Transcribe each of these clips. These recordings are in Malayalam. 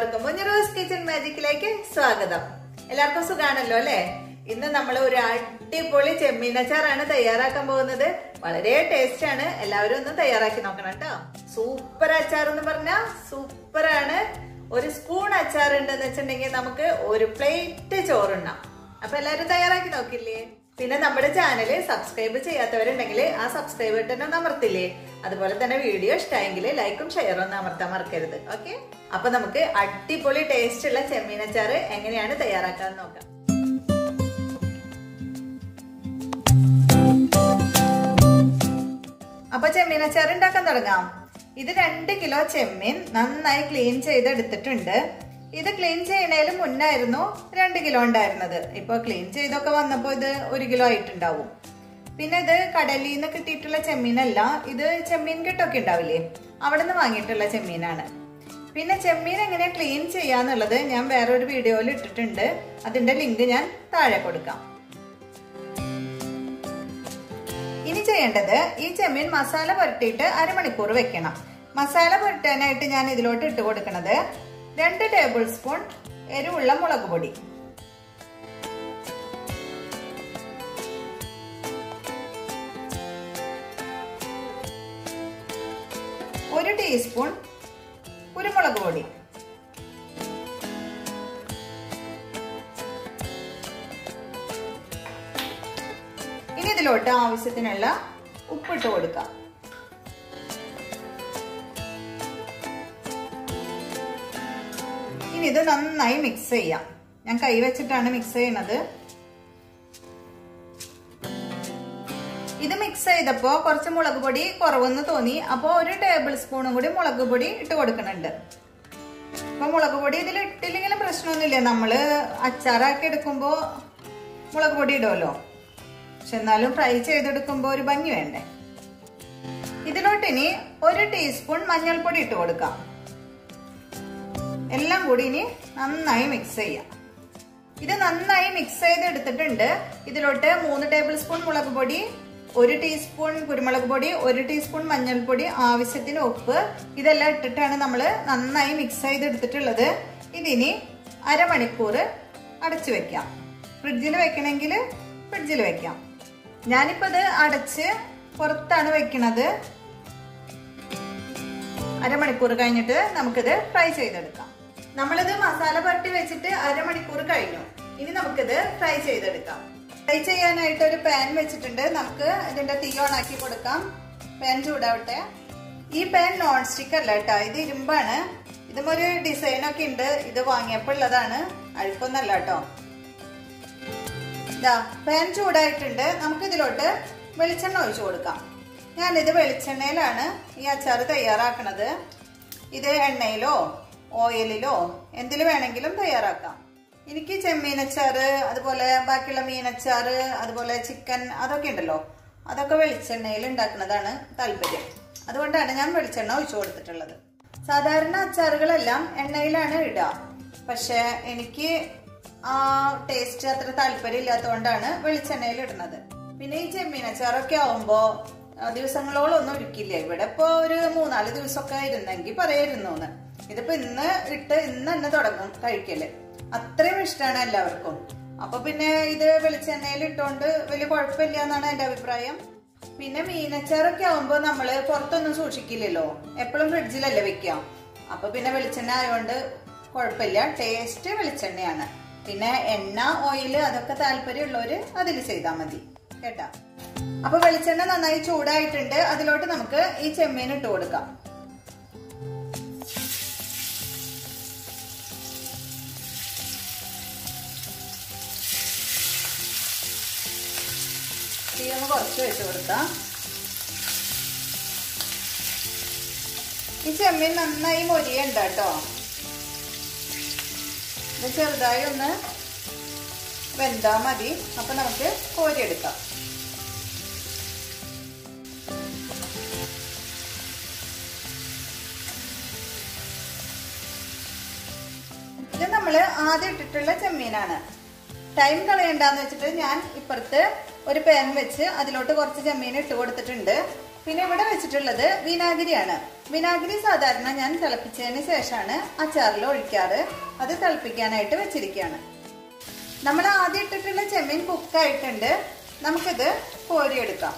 എല്ലാവർക്കും മുഞ്ഞറോസ് കിച്ചൺ മാജിക്കിലേക്ക് സ്വാഗതം എല്ലാവർക്കും സുഖാണല്ലോ അല്ലെ ഇന്ന് നമ്മൾ ഒരു അടിപൊളി ചെമ്മീനച്ചാറാണ് തയ്യാറാക്കാൻ പോകുന്നത് വളരെ ടേസ്റ്റ് ആണ് എല്ലാവരും ഒന്ന് തയ്യാറാക്കി നോക്കണം കേട്ടോ സൂപ്പർ അച്ചാർ എന്ന് പറഞ്ഞാൽ സൂപ്പറാണ് ഒരു സ്പൂൺ അച്ചാർ ഉണ്ടെന്ന് വെച്ചിട്ടുണ്ടെങ്കിൽ നമുക്ക് ഒരു പ്ലേറ്റ് ചോറുണ്ണാം അപ്പൊ എല്ലാവരും തയ്യാറാക്കി നോക്കില്ലേ പിന്നെ നമ്മുടെ ചാനൽ സബ്സ്ക്രൈബ് ചെയ്യാത്തവരുണ്ടെങ്കിൽ ആ സബ്സ്ക്രൈബ് ബട്ടൺ ഒന്ന് അമർത്തില്ലേ അതുപോലെ തന്നെ വീഡിയോ ഇഷ്ടമായെങ്കിൽ ലൈക്കും ഷെയറും ഒന്ന് അമർത്താൻ മറക്കരുത് ഓക്കെ അപ്പൊ നമുക്ക് അടിപൊളി ടേസ്റ്റ് ഉള്ള ചെമ്മീനച്ചാർ എങ്ങനെയാണ് തയ്യാറാക്കാൻ നോക്കാം അപ്പൊ ചെമ്മീനച്ചാർ ഉണ്ടാക്കാൻ തുടങ്ങാം ഇത് രണ്ട് കിലോ ചെമ്മീൻ നന്നായി ക്ലീൻ ചെയ്തെടുത്തിട്ടുണ്ട് ഇത് ക്ലീൻ ചെയ്യണേലും മുന്നായിരുന്നു രണ്ട് കിലോ ഉണ്ടായിരുന്നത് ഇപ്പൊ ക്ലീൻ ചെയ്തൊക്കെ വന്നപ്പോ ഇത് ഒരു കിലോ ആയിട്ടുണ്ടാവും പിന്നെ ഇത് കടലിൽ നിന്ന് കിട്ടിയിട്ടുള്ള ചെമ്മീനല്ല ഇത് ചെമ്മീൻ കെട്ടൊക്കെ ഉണ്ടാവില്ലേ അവിടെ നിന്ന് വാങ്ങിയിട്ടുള്ള ചെമ്മീനാണ് പിന്നെ ചെമ്മീൻ എങ്ങനെ ക്ലീൻ ചെയ്യാന്നുള്ളത് ഞാൻ വേറൊരു വീഡിയോയിൽ ഇട്ടിട്ടുണ്ട് അതിന്റെ ലിങ്ക് ഞാൻ താഴെ കൊടുക്കാം ഇനി ചെയ്യേണ്ടത് ഈ ചെമ്മീൻ മസാല പുരട്ടിയിട്ട് അരമണിക്കൂർ വെക്കണം മസാല പുരട്ടാനായിട്ട് ഞാൻ ഇതിലോട്ട് ഇട്ട് കൊടുക്കുന്നത് രണ്ട് ടേബിൾ സ്പൂൺ എരിവുള്ള മുളക് പൊടി ഒരു ടീസ്പൂൺ കുരുമുളക് പൊടി ഇനി ഇതിലോട്ട് ആവശ്യത്തിനുള്ള ഉപ്പിട്ട് കൊടുക്കാം ഇനി ഇത് നന്നായി മിക്സ് ചെയ്യാം ഞാൻ കൈ വെച്ചിട്ടാണ് മിക്സ് ചെയ്യുന്നത് ഇത് മിക്സ് ചെയ്തപ്പോ കുറച്ച് മുളക് പൊടി കുറവെന്ന് തോന്നി അപ്പോൾ ഒരു ടേബിൾ സ്പൂണും കൂടി മുളക് പൊടി ഇട്ട് കൊടുക്കുന്നുണ്ട് അപ്പൊ മുളക് പൊടി ഇതിൽ ഇട്ടില്ലെങ്കിലും പ്രശ്നമൊന്നുമില്ല നമ്മള് അച്ചാറാക്കി എടുക്കുമ്പോ മുളക് പൊടി ഇടുമല്ലോ പക്ഷെ എന്നാലും ഫ്രൈ ചെയ്തെടുക്കുമ്പോൾ ഒരു ഭംഗി വേണ്ടേ ഇതിലോട്ട് ഇനി ഒരു ടീസ്പൂൺ മഞ്ഞൾപ്പൊടി ഇട്ട് കൊടുക്കാം എല്ലാം കൂടി ഇനി നന്നായി മിക്സ് ചെയ്യാം ഇത് നന്നായി മിക്സ് ചെയ്ത് എടുത്തിട്ടുണ്ട് ഇതിലോട്ട് മൂന്ന് ടേബിൾ സ്പൂൺ മുളക് പൊടി ഒരു ടീസ്പൂൺ കുരുമുളക് പൊടി ഒരു ടീസ്പൂൺ മഞ്ഞൾപ്പൊടി ആവശ്യത്തിന് ഉപ്പ് ഇതെല്ലാം ഇട്ടിട്ടാണ് നമ്മൾ നന്നായി മിക്സ് ചെയ്ത് എടുത്തിട്ടുള്ളത് ഇതിനി അരമണിക്കൂർ അടച്ചു വെക്കാം ഫ്രിഡ്ജിൽ വെക്കണമെങ്കിൽ ഫ്രിഡ്ജിൽ വെക്കാം ഞാനിപ്പോൾ ഇത് അടച്ച് പുറത്താണ് വെക്കണത് അരമണിക്കൂർ കഴിഞ്ഞിട്ട് നമുക്കിത് ഫ്രൈ ചെയ്തെടുക്കാം നമ്മളിത് മസാല പരട്ടി വെച്ചിട്ട് അരമണിക്കൂർ കഴിഞ്ഞു ഇനി നമുക്കിത് ഫ്രൈ ചെയ്തെടുക്കാം ഫ്രൈ ചെയ്യാനായിട്ട് ഒരു പാൻ വെച്ചിട്ടുണ്ട് നമുക്ക് ഇതിന്റെ തീ ഓൺ ആക്കി കൊടുക്കാം പാൻ ചൂടാവട്ടെ ഈ പാൻ നോൺ സ്റ്റിക്ക് അല്ല കേട്ടോ ഇത് ഇരുമ്പാണ് ഇതും ഒരു ഡിസൈൻ ഒക്കെ ഉണ്ട് ഇത് വാങ്ങിയപ്പോൾ ഉള്ളതാണ് അഴുക്കൊന്നല്ല കേട്ടോ ഇതാ പാൻ ചൂടായിട്ടുണ്ട് നമുക്ക് ഇതിലോട്ട് വെളിച്ചെണ്ണ ഒഴിച്ചു കൊടുക്കാം ഞാനിത് വെളിച്ചെണ്ണയിലാണ് ഈ അച്ചാർ തയ്യാറാക്കണത് ഇത് എണ്ണയിലോ ഓയിലിലോ എന്തിൽ വേണമെങ്കിലും തയ്യാറാക്കാം എനിക്ക് ചെമ്മീനച്ചാറ് അതുപോലെ ബാക്കിയുള്ള മീനച്ചാറ് അതുപോലെ ചിക്കൻ അതൊക്കെ ഉണ്ടല്ലോ അതൊക്കെ വെളിച്ചെണ്ണയിൽ ഉണ്ടാക്കുന്നതാണ് താല്പര്യം അതുകൊണ്ടാണ് ഞാൻ വെളിച്ചെണ്ണ ഒഴിച്ചു കൊടുത്തിട്ടുള്ളത് സാധാരണ അച്ചാറുകളെല്ലാം എണ്ണയിലാണ് ഇടുക പക്ഷെ എനിക്ക് ആ ടേസ്റ്റ് അത്ര താല്പര്യം ഇല്ലാത്തതുകൊണ്ടാണ് വെളിച്ചെണ്ണയിൽ ഇടുന്നത് പിന്നെ ഈ ചെമ്മീനച്ചാറൊക്കെ ആവുമ്പോ ദിവസങ്ങളോളം ഒന്നും ഒരുക്കില്ല ഇവിടെ ഇപ്പൊ ഒരു മൂന്നാല് ദിവസമൊക്കെ ഇരുന്നെങ്കിൽ പറയായിരുന്നു എന്ന് ഇതിപ്പോ ഇന്ന് ഇട്ട് ഇന്ന് തന്നെ തുടങ്ങും കഴിക്കല് അത്രയും ഇഷ്ടമാണ് എല്ലാവർക്കും അപ്പൊ പിന്നെ ഇത് വെളിച്ചെണ്ണയിൽ ഇട്ടോണ്ട് വലിയ കുഴപ്പമില്ല എന്നാണ് എന്റെ അഭിപ്രായം പിന്നെ മീനച്ചാറൊക്കെ ആവുമ്പോ നമ്മള് പുറത്തൊന്നും സൂക്ഷിക്കില്ലല്ലോ എപ്പോഴും ഫ്രിഡ്ജിലല്ലേ വെക്കാം അപ്പൊ പിന്നെ വെളിച്ചെണ്ണ ആയതുകൊണ്ട് കുഴപ്പമില്ല ടേസ്റ്റ് വെളിച്ചെണ്ണയാണ് പിന്നെ എണ്ണ ഓയില് അതൊക്കെ താല്പര്യമുള്ളവര് അതിൽ ചെയ്താൽ മതി കേട്ടാ അപ്പൊ വെളിച്ചെണ്ണ നന്നായി ചൂടായിട്ടുണ്ട് അതിലോട്ട് നമുക്ക് ഈ ചെമ്മീൻ ഇട്ട് കൊടുക്കാം തീ ഒന്ന് കുറച്ച് വെച്ച് കൊടുക്കാം ഈ ചെമ്മീൻ നന്നായി മൊരിയണ്ട കേട്ടോ ഇത് ചെറുതായി ഒന്ന് വെന്താ മതി അപ്പൊ നമുക്ക് കോരിയെടുക്കാം ഇത് നമ്മൾ ആദ്യം ഇട്ടിട്ടുള്ള ചെമ്മീനാണ് ടൈം കളയണ്ടെന്ന് വെച്ചിട്ട് ഞാൻ ഇപ്പുറത്ത് ഒരു പാൻ വെച്ച് അതിലോട്ട് കുറച്ച് ചെമ്മീൻ ഇട്ട് കൊടുത്തിട്ടുണ്ട് പിന്നെ ഇവിടെ വെച്ചിട്ടുള്ളത് വിനാഗിരിയാണ് വിനാഗിരി സാധാരണ ഞാൻ തിളപ്പിച്ചതിന് ശേഷമാണ് അച്ചാറിൽ ഒഴിക്കാറ് അത് തിളപ്പിക്കാനായിട്ട് വെച്ചിരിക്കുകയാണ് നമ്മൾ ആദ്യം ഇട്ടിട്ടുള്ള ചെമ്മീൻ കുക്കായിട്ടുണ്ട് നമുക്കിത് കോരിയെടുക്കാം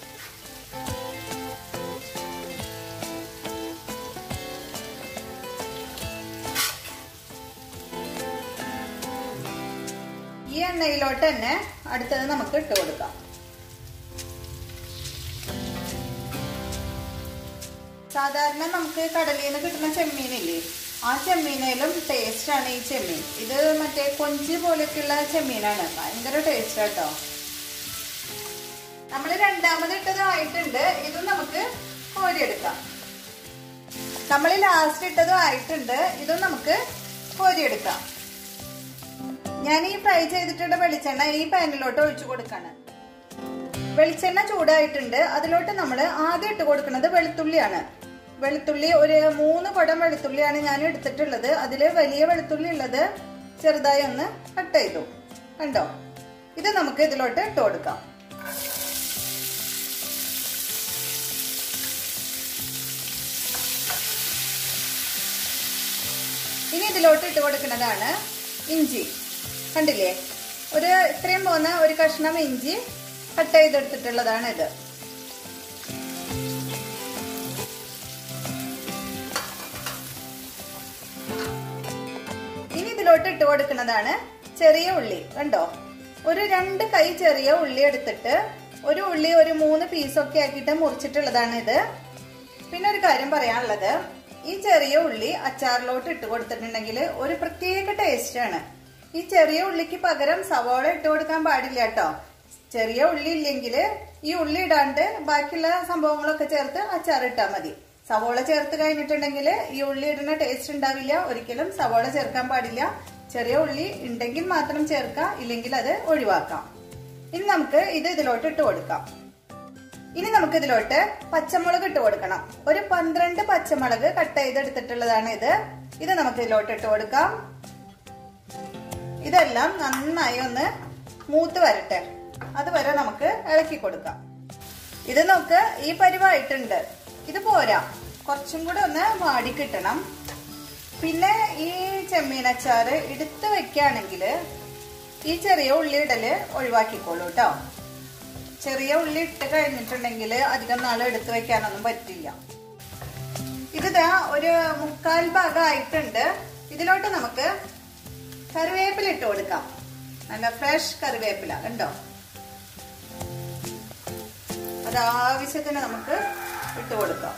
ഈ എണ്ണയിലോട്ട് തന്നെ അടുത്തത് നമുക്ക് ഇട്ട് കൊടുക്കാം സാധാരണ നമുക്ക് കടലിൽ നിന്ന് കിട്ടുന്ന ചെമ്മീനില്ലേ ആ ചെമ്മീനേലും ടേസ്റ്റ് ആണ് ഈ ചെമ്മീൻ ഇത് മറ്റേ കൊഞ്ച് പോലെയൊക്കെയുള്ള ചെമ്മീനാണ് ഭയങ്കര ടേസ്റ്റ് കേട്ടോ നമ്മൾ രണ്ടാമത് ഇട്ടതായിട്ടുണ്ട് ഇതും നമുക്ക് കോരിയെടുക്കാം നമ്മൾ ലാസ്റ്റ് ഇട്ടതും ആയിട്ടുണ്ട് ഇതും നമുക്ക് കോരിയെടുക്കാം ഞാൻ ഈ ഫ്രൈ ചെയ്തിട്ടുള്ള വെളിച്ചെണ്ണ ഈ പാനിലോട്ട് ഒഴിച്ചു കൊടുക്കാണ് വെളിച്ചെണ്ണ ചൂടായിട്ടുണ്ട് അതിലോട്ട് നമ്മൾ ആദ്യം ഇട്ട് കൊടുക്കുന്നത് വെളുത്തുള്ളിയാണ് വെളുത്തുള്ളി ഒരു മൂന്ന് കുടം വെളുത്തുള്ളിയാണ് ഞാൻ എടുത്തിട്ടുള്ളത് അതിൽ വലിയ വെളുത്തുള്ളി ഉള്ളത് ചെറുതായി ഒന്ന് കട്ട് ചെയ്തു കണ്ടോ ഇത് നമുക്ക് ഇതിലോട്ട് ഇട്ട് കൊടുക്കാം ഇനി ഇതിലോട്ട് ഇട്ട് കൊടുക്കുന്നതാണ് ഇഞ്ചി കണ്ടില്ലേ ഒരു ഇത്രയും പോകുന്ന ഒരു കഷ്ണം ഇഞ്ചി കട്ട് ചെയ്തെടുത്തിട്ടുള്ളതാണ് ഇത് ഇനി ഇതിലോട്ട് ഇട്ട് കൊടുക്കുന്നതാണ് ചെറിയ ഉള്ളി കണ്ടോ ഒരു രണ്ട് കൈ ചെറിയ ഉള്ളി എടുത്തിട്ട് ഒരു ഉള്ളി ഒരു മൂന്ന് പീസൊക്കെ ആക്കിയിട്ട് മുറിച്ചിട്ടുള്ളതാണ് ഇത് പിന്നെ ഒരു കാര്യം പറയാനുള്ളത് ഈ ചെറിയ ഉള്ളി അച്ചാറിലോട്ട് ഇട്ട് കൊടുത്തിട്ടുണ്ടെങ്കിൽ ഒരു പ്രത്യേക ടേസ്റ്റ് ആണ് ഈ ചെറിയ ഉള്ളിക്ക് പകരം സവോള ഇട്ട് കൊടുക്കാൻ പാടില്ല കേട്ടോ ചെറിയ ഉള്ളി ഇല്ലെങ്കിൽ ഈ ഉള്ളി ഇടാണ്ട് ബാക്കിയുള്ള സംഭവങ്ങളൊക്കെ ചേർത്ത് അച്ചാർ ഇട്ടാൽ മതി സവോള ചേർത്ത് കഴിഞ്ഞിട്ടുണ്ടെങ്കിൽ ഈ ഉള്ളി ഇടുന്ന ടേസ്റ്റ് ഉണ്ടാവില്ല ഒരിക്കലും സവോള ചേർക്കാൻ പാടില്ല ചെറിയ ഉള്ളി ഉണ്ടെങ്കിൽ മാത്രം ചേർക്കാം ഇല്ലെങ്കിൽ അത് ഒഴിവാക്കാം ഇനി നമുക്ക് ഇത് ഇതിലോട്ട് ഇട്ട് കൊടുക്കാം ഇനി നമുക്ക് ഇതിലോട്ട് പച്ചമുളക് ഇട്ട് കൊടുക്കണം ഒരു പന്ത്രണ്ട് പച്ചമുളക് കട്ട് ചെയ്തെടുത്തിട്ടുള്ളതാണ് ഇത് ഇത് നമുക്ക് ഇതിലോട്ട് ഇട്ട് കൊടുക്കാം ഇതെല്ലാം നന്നായി ഒന്ന് മൂത്ത് വരട്ടെ അതുവരെ നമുക്ക് ഇളക്കി കൊടുക്കാം ഇത് നമുക്ക് ഈ പരിവായിട്ടുണ്ട് ഇത് പോരാ കുറച്ചും കൂടെ ഒന്ന് വാടി കിട്ടണം പിന്നെ ഈ ചെമ്മീനച്ചാറ് എടുത്ത് വെക്കുകയാണെങ്കിൽ ഈ ചെറിയ ഉള്ളി ഇടല് ഒഴിവാക്കിക്കോളൂ കേട്ടോ ചെറിയ ഉള്ളി ഇട്ട് കഴിഞ്ഞിട്ടുണ്ടെങ്കിൽ അധികം നാൾ എടുത്തു വെക്കാനൊന്നും പറ്റില്ല ഇതിതാ ഒരു മുക്കാൽ ഭാഗമായിട്ടുണ്ട് ഇതിലോട്ട് നമുക്ക് കറിവേപ്പില ഇട്ട് കൊടുക്കാം നല്ല ഫ്രഷ് കറിവേപ്പില കണ്ടോ അത് ആവശ്യത്തിന് നമുക്ക് ഇട്ട് കൊടുക്കാം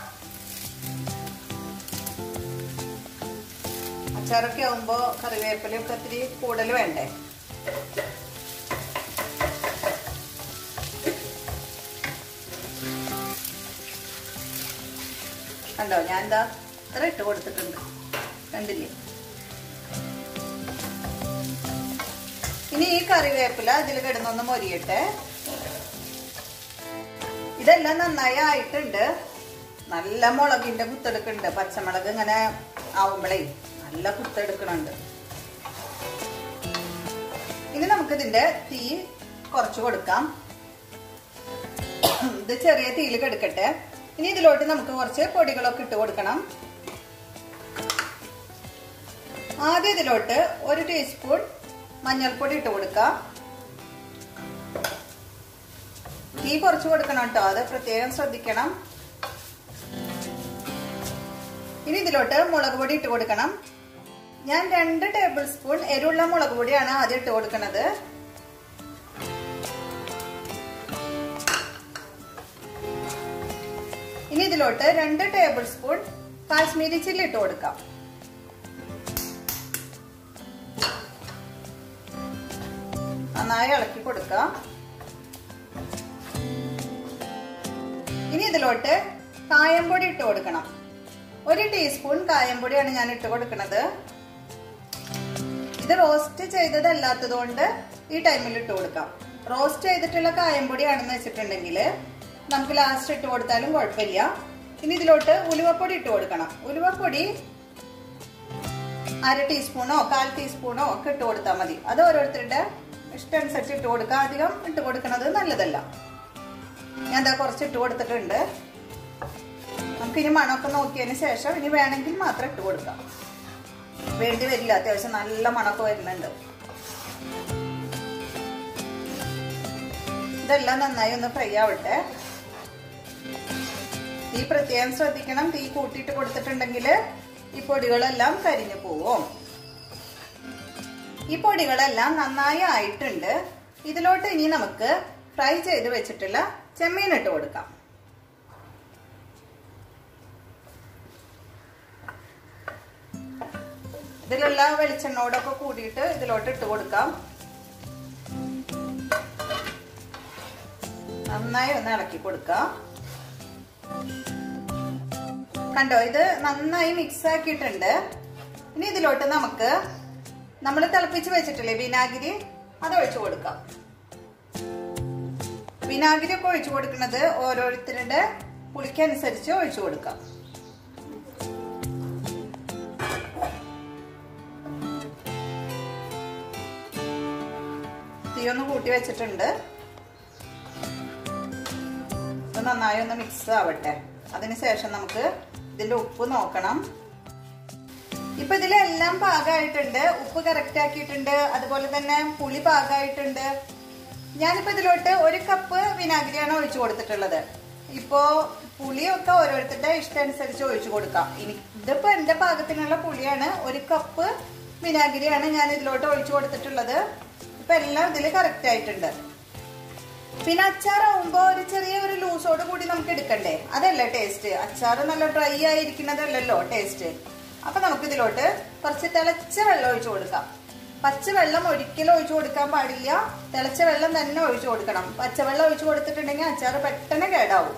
അച്ചാറൊക്കെ ആവുമ്പോ കറിവേപ്പിലയൊക്കെ ഒത്തിരി കൂടുതൽ വേണ്ടേ കണ്ടോ ഞാൻ എന്താ ഇത്ര ഇട്ട് കൊടുത്തിട്ടുണ്ട് കണ്ടില്ലേ ഇനി ഈ കറിവേപ്പില ഇതിൽ കിടന്നൊന്ന് മൊരിയട്ടെ ഇതെല്ലാം നന്നായി ആയിട്ടുണ്ട് നല്ല മുളകിന്റെ കുത്തെടുക്കുന്നുണ്ട് പച്ചമുളക് ഇങ്ങനെ ആവുമ്പളേ നല്ല കുത്തെടുക്കണുണ്ട് ഇനി നമുക്കിതിന്റെ തീ കുറച്ച് കൊടുക്കാം ഇത് ചെറിയ തീയിൽ കെടുക്കട്ടെ ഇനി ഇതിലോട്ട് നമുക്ക് കുറച്ച് പൊടികളൊക്കെ ഇട്ട് കൊടുക്കണം ആദ്യം ഇതിലോട്ട് ഒരു ടീസ്പൂൺ മഞ്ഞൾപ്പൊടി ഇട്ട് കൊടുക്കാം തീ കുറച്ച് കൊടുക്കണം കേട്ടോ അത് പ്രത്യേകം ശ്രദ്ധിക്കണം ഇനി ഇതിലോട്ട് മുളക് പൊടി ഇട്ട് കൊടുക്കണം ഞാൻ രണ്ട് ടേബിൾ സ്പൂൺ എരിവുള്ള മുളക് പൊടിയാണ് ആദ്യം ഇട്ട് കൊടുക്കുന്നത് ഇനി ഇതിലോട്ട് രണ്ട് ടേബിൾ സ്പൂൺ കാശ്മീരി ചില്ലി ഇട്ട് കൊടുക്കാം നന്നായി ഇളക്കി കൊടുക്കാം ഇനി ഇതിലോട്ട് കായംപൊടി ഇട്ട് കൊടുക്കണം ഒരു ടീസ്പൂൺ കായംപൊടിയാണ് ഞാൻ ഇട്ട് കൊടുക്കുന്നത് ഇത് റോസ്റ്റ് ചെയ്തതല്ലാത്തത് കൊണ്ട് ഈ ടൈമിൽ ഇട്ട് കൊടുക്കാം റോസ്റ്റ് ചെയ്തിട്ടുള്ള കായംപൊടിയാണെന്ന് വെച്ചിട്ടുണ്ടെങ്കിൽ നമുക്ക് ലാസ്റ്റ് ഇട്ട് കൊടുത്താലും കുഴപ്പമില്ല ഇനി ഇതിലോട്ട് ഉലുവപ്പൊടി ഇട്ട് കൊടുക്കണം ഉലുവപ്പൊടി അര ടീസ്പൂണോ കാൽ ടീസ്പൂണോ ഒക്കെ ഇട്ട് കൊടുത്താൽ മതി അത് ഓരോരുത്തരുടെ ഇഷ്ടമനുസരിച്ച് ഇട്ട് കൊടുക്കുക അധികം ഇട്ട് കൊടുക്കുന്നത് നല്ലതല്ല ഞാൻ എന്താ കുറച്ച് ഇട്ട് കൊടുത്തിട്ടുണ്ട് നമുക്കിനി മണമൊക്കെ നോക്കിയതിന് ശേഷം ഇനി വേണമെങ്കിൽ മാത്രം ഇട്ട് കൊടുക്കാം വേണ്ടി വരില്ല അത്യാവശ്യം നല്ല മണമൊക്കെ വരുന്നുണ്ട് ഇതെല്ലാം നന്നായി ഒന്ന് ഫ്രൈ ആവട്ടെ തീ പ്രത്യേകം ശ്രദ്ധിക്കണം തീ കൂട്ടിയിട്ട് കൊടുത്തിട്ടുണ്ടെങ്കിൽ ഈ പൊടികളെല്ലാം കരിഞ്ഞു പോവും ഈ പൊടികളെല്ലാം നന്നായി ആയിട്ടുണ്ട് ഇതിലോട്ട് ഇനി നമുക്ക് ഫ്രൈ ചെയ്ത് വെച്ചിട്ടുള്ള ചെമ്മീൻ ഇട്ട് കൊടുക്കാം ഇതിലുള്ള വെളിച്ചെണ്ണോടൊക്കെ കൂടിയിട്ട് ഇതിലോട്ട് ഇട്ട് കൊടുക്കാം നന്നായി ഒന്ന് ഇളക്കി കൊടുക്കാം കണ്ടോ ഇത് നന്നായി മിക്സ് ആക്കിയിട്ടുണ്ട് ഇനി ഇതിലോട്ട് നമുക്ക് നമ്മൾ തിളപ്പിച്ച് വെച്ചിട്ടില്ലേ വിനാഗിരി അത് ഒഴിച്ചു കൊടുക്കാം വിനാഗിരി ഒക്കെ ഒഴിച്ചു കൊടുക്കുന്നത് ഓരോരുത്തരുടെ പുളിക്കനുസരിച്ച് ഒഴിച്ചു കൊടുക്കാം തീ ഒന്ന് കൂട്ടി വെച്ചിട്ടുണ്ട് ഇത് നന്നായി ഒന്ന് മിക്സ് ആവട്ടെ അതിനുശേഷം നമുക്ക് ഇതിന്റെ ഉപ്പ് നോക്കണം ഇപ്പൊ ഇതിലെല്ലാം പാകമായിട്ടുണ്ട് ഉപ്പ് കറക്റ്റ് ആക്കിയിട്ടുണ്ട് അതുപോലെ തന്നെ പുളി പാകമായിട്ടുണ്ട് ഞാനിപ്പോ ഇതിലോട്ട് ഒരു കപ്പ് വിനാഗിരിയാണ് ഒഴിച്ചു കൊടുത്തിട്ടുള്ളത് ഇപ്പോ പുളിയൊക്കെ ഓരോരുത്തരുടെ ഇഷ്ടം അനുസരിച്ച് ഒഴിച്ചു കൊടുക്കാം ഇനി ഇതിപ്പോ എന്റെ പാകത്തിനുള്ള പുളിയാണ് ഒരു കപ്പ് വിനാഗിരിയാണ് ഞാൻ ഇതിലോട്ട് ഒഴിച്ചു കൊടുത്തിട്ടുള്ളത് ഇപ്പൊ എല്ലാം ഇതിൽ കറക്റ്റ് ആയിട്ടുണ്ട് പിന്നെ അച്ചാറാവുമ്പോ ഒരു ചെറിയ ഒരു ലൂസോട് കൂടി നമുക്ക് എടുക്കണ്ടേ അതല്ല ടേസ്റ്റ് അച്ചാർ നല്ല ഡ്രൈ ആയിരിക്കുന്നതല്ലല്ലോ ടേസ്റ്റ് അപ്പൊ നമുക്ക് ഇതിലോട്ട് കുറച്ച് തിളച്ച വെള്ളം ഒഴിച്ചു കൊടുക്കാം പച്ചവെള്ളം ഒരിക്കലും ഒഴിച്ചു കൊടുക്കാൻ പാടില്ല തിളച്ച വെള്ളം തന്നെ ഒഴിച്ചു കൊടുക്കണം പച്ചവെള്ളം ഒഴിച്ചു കൊടുത്തിട്ടുണ്ടെങ്കിൽ അച്ചാർ പെട്ടെന്ന് കേടാവും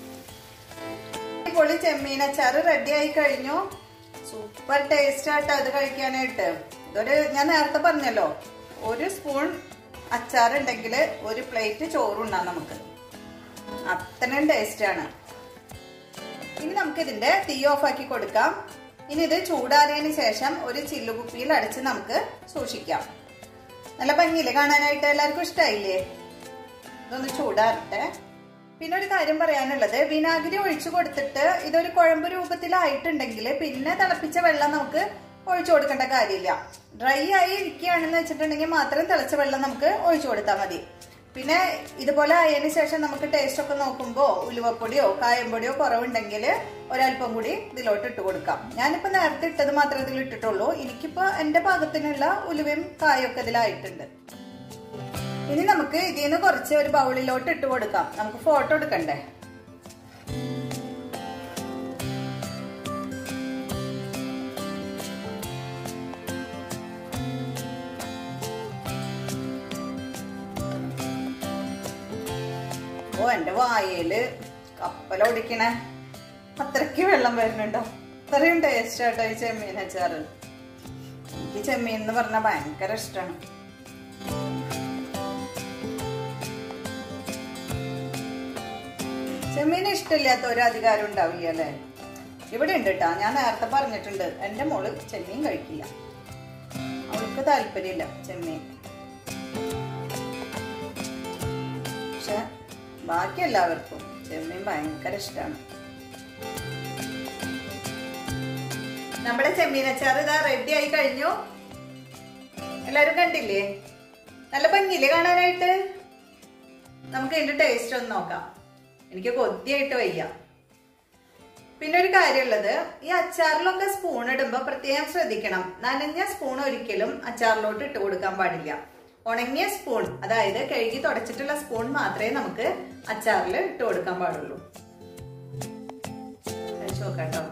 പൊളി ചെമ്മീൻ അച്ചാർ റെഡി ആയി കഴിഞ്ഞു സൂപ്പർ ടേസ്റ്റ് ആട്ടോ അത് കഴിക്കാനായിട്ട് ഇതൊരു ഞാൻ നേരത്തെ പറഞ്ഞല്ലോ ഒരു സ്പൂൺ അച്ചാർ ഉണ്ടെങ്കിൽ ഒരു പ്ലേറ്റ് ചോറുണ്ടാകും നമുക്ക് അത്രയും ടേസ്റ്റ് ആണ് ഇനി നമുക്ക് ഇതിന്റെ തീ ഓഫ് ആക്കി കൊടുക്കാം ഇനി ഇത് ചൂടാറിയതിന് ശേഷം ഒരു ചില്ലുകുപ്പിയിൽ അടിച്ച് നമുക്ക് സൂക്ഷിക്കാം നല്ല ഭംഗിയില്ലേ കാണാനായിട്ട് എല്ലാവർക്കും ഇഷ്ടമായില്ലേ ഇതൊന്ന് ചൂടാറട്ടെ പിന്നെ ഒരു കാര്യം പറയാനുള്ളത് വിനാഗിരി ഒഴിച്ചു കൊടുത്തിട്ട് ഇതൊരു കുഴമ്പ് രൂപത്തിലായിട്ടുണ്ടെങ്കിൽ പിന്നെ തിളപ്പിച്ച വെള്ളം നമുക്ക് ഒഴിച്ചു കൊടുക്കേണ്ട കാര്യമില്ല ഡ്രൈ ആയി ഇരിക്കുകയാണെന്ന് വെച്ചിട്ടുണ്ടെങ്കിൽ മാത്രം തിളച്ച വെള്ളം നമുക്ക് ഒഴിച്ചു കൊടുത്താൽ മതി പിന്നെ ഇതുപോലെ ആയതിനു ശേഷം നമുക്ക് ടേസ്റ്റ് ഒക്കെ നോക്കുമ്പോൾ ഉലുവപ്പൊടിയോ കായംപൊടിയോ കുറവുണ്ടെങ്കിൽ ഒരല്പം കൂടി ഇതിലോട്ട് ഇട്ട് കൊടുക്കാം ഞാനിപ്പോൾ നേരത്തെ ഇട്ടത് മാത്രമേ ഇതിൽ ഇട്ടിട്ടുള്ളൂ എനിക്കിപ്പോൾ എൻ്റെ പാകത്തിനുള്ള ഉലുവയും കായൊക്കെ ഇതിലായിട്ടുണ്ട് ഇനി നമുക്ക് ഇതിൽ നിന്ന് കുറച്ച് ഒരു ബൗളിലോട്ട് ഇട്ട് കൊടുക്കാം നമുക്ക് ഫോട്ടോ എടുക്കണ്ടേ ഓ എന്റെ വായയില് കപ്പലോടിക്കണേ അത്രയ്ക്ക് വെള്ളം വരുന്നുണ്ടോ അത്രയും ടേസ്റ്റ് ആട്ടോ ഈ ചെമ്മീൻ അച്ചാറ് എനിക്ക് ചെമ്മീൻ എന്ന് പറഞ്ഞാൽ ഭയങ്കര ഇഷ്ടമാണ് ചെമ്മീൻ ഇഷ്ടമില്ലാത്ത ഒരു അധികാരം ഉണ്ടാവില്ല അല്ലേ ഇവിടെ ഉണ്ട് കേട്ടോ ഞാൻ നേരത്തെ പറഞ്ഞിട്ടുണ്ട് എൻ്റെ മോള് ചെമ്മീൻ കഴിക്കില്ല അവൾക്ക് താല്പര്യമില്ല ചെമ്മീൻ പക്ഷെ ബാക്കി എല്ലാവർക്കും ചെമ്മീൻ ഭയങ്കര ഇഷ്ടമാണ് നമ്മുടെ ചെമ്മീൻ അച്ചാർ ഇതാ റെഡി ആയി കഴിഞ്ഞു എല്ലാരും കണ്ടില്ലേ നല്ല ഭംഗിയില്ലേ കാണാനായിട്ട് നമുക്ക് ഇതിന്റെ ടേസ്റ്റ് ഒന്ന് നോക്കാം എനിക്ക് കൊതിയായിട്ട് വയ്യ പിന്നെ ഒരു കാര്യമുള്ളത് ഈ അച്ചാറിലൊക്കെ സ്പൂൺ ഇടുമ്പോൾ പ്രത്യേകം ശ്രദ്ധിക്കണം നനഞ്ഞ സ്പൂൺ ഒരിക്കലും അച്ചാറിലോട്ട് ഇട്ട് കൊടുക്കാൻ പാടില്ല ഉണങ്ങിയ സ്പൂൺ അതായത് കഴുകി തുടച്ചിട്ടുള്ള സ്പൂൺ മാത്രമേ നമുക്ക് അച്ചാറിൽ ഇട്ട് കൊടുക്കാൻ പാടുള്ളൂ കഴിച്ചു നോക്കാട്ടോ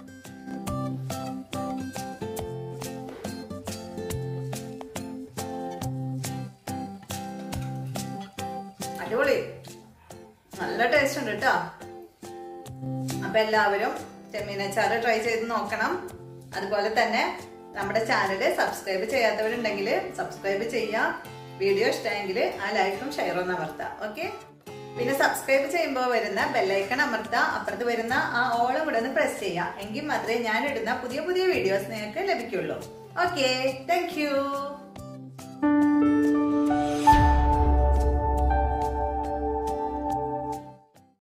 അടിപൊളി നല്ല ടേസ്റ്റ് ഉണ്ട് കേട്ടോ അപ്പൊ എല്ലാവരും ചെമ്മീനച്ചാറ് ട്രൈ ചെയ്ത് നോക്കണം അതുപോലെ തന്നെ നമ്മുടെ ചാനൽ സബ്സ്ക്രൈബ് ചെയ്യാത്തവരുണ്ടെങ്കിൽ സബ്സ്ക്രൈബ് ചെയ്യുക വീഡിയോ ഇഷ്ടമെങ്കിൽ ആ ലൈക്കും ഷെയറും അമർത്താം ഓക്കെ പിന്നെ സബ്സ്ക്രൈബ് ചെയ്യുമ്പോൾ വരുന്ന ബെല്ലൈക്കൺ അമർത്താം അപ്പുറത്ത് വരുന്ന ആ ഓളം കൂടെ ഒന്ന് പ്രസ് ചെയ്യുക എങ്കിൽ മാത്രമേ ഞാൻ ഇടുന്ന പുതിയ പുതിയ വീഡിയോസ് നിങ്ങൾക്ക് ലഭിക്കുള്ളൂ ഓക്കെ താങ്ക്